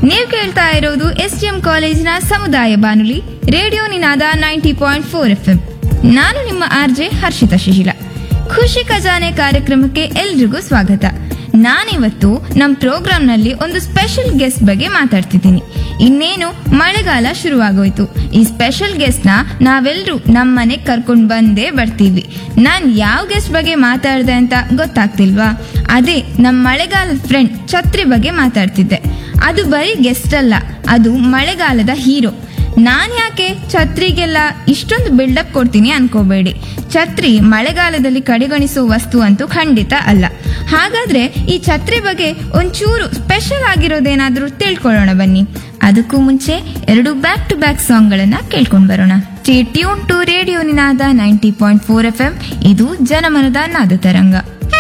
ನೀವು ಕೇಳ್ತಾ ಇರೋದು ಎಸ್ ಡಿ ಎಂ ಕಾಲೇಜಿನ ಸಮುದಾಯ ಬಾನುಲಿ radio Ninada ninety point four F M ನಾನು ನಿಮ್ಮ ಆರ್ಜೆ ಹರ್ಷಿತಾ ಶಿಶಿಲ ಖುಷಿ ಖಜಾನೆ ಕಾರ್ಯಕ್ರಮಕ್ಕೆ ಎಲ್ರಿಗೂ ಸ್ವಾಗತ ನಾನಿವತ್ತು ನಮ್ಮ ಪ್ರೋಗ್ರಾಂನಲ್ಲಿ ಒಂದು ಸ್ಪೆಷಲ್ ಗೆಸ್ಟ್ ಬಗ್ಗೆ ಮಾತಾಡ್ತಿದ್ದೀನಿ ಇನ್ನೇನು ಮಳೆಗಾಲ ಶುರುವಾಗೋಯ್ತು ಈ ಸ್ಪೆಷಲ್ ಗೆಸ್ಟ್ ನ ನಾವೆಲ್ಲರೂ ನಮ್ಮ ಮನೆಗೆ ಕರ್ಕೊಂಡು ಬಂದೇ ಬರ್ತೀವಿ ನಾನ್ ಯಾವ ಗೆಸ್ಟ್ ಬಗ್ಗೆ ಮಾತಾಡ್ದೆ ಅಂತ ಗೊತ್ತಾಗ್ತಿಲ್ವಾ ಅದೇ ನಮ್ಮ ಮಳೆಗಾಲದ ಫ್ರೆಂಡ್ ಛತ್ರಿ ಬಗ್ಗೆ ಮಾತಾಡ್ತಿದ್ದೆ ಅದು ಬರೀ ಗೆಸ್ಟ್ ಅಲ್ಲ ಅದು ಮಳೆಗಾಲದ ಹೀರೋ ನಾನ್ ಯಾಕೆ ಛತ್ರಿಗೆಲ್ಲ ಇಷ್ಟೊಂದು ಬಿಲ್ಡಪ್ ಕೊಡ್ತೀನಿ ಅನ್ಕೋಬೇಡಿ ಛತ್ರಿ ಮಳೆಗಾಲದಲ್ಲಿ ಕಡೆಗಣಿಸೋ ವಸ್ತು ಅಂತೂ ಖಂಡಿತ ಅಲ್ಲ ಹಾಗಾದ್ರೆ ಈ ಛತ್ರಿ ಬಗ್ಗೆ ಒಂಚೂರು ಸ್ಪೆಷಲ್ ಆಗಿರೋದೇನಾದ್ರೂ ತಿಳ್ಕೊಳ್ಳೋಣ ಬನ್ನಿ ಅದಕ್ಕೂ ಮುಂಚೆ ಎರಡು ಬ್ಯಾಕ್ ಟು ಬ್ಯಾಕ್ ಸಾಂಗ್ಗಳನ್ನ ಕೇಳ್ಕೊಂಡ್ ಬರೋಣ tune to radio Ninada ninety point four F M ಇದು ಜನಮನದ ನಾದ ತರಂಗ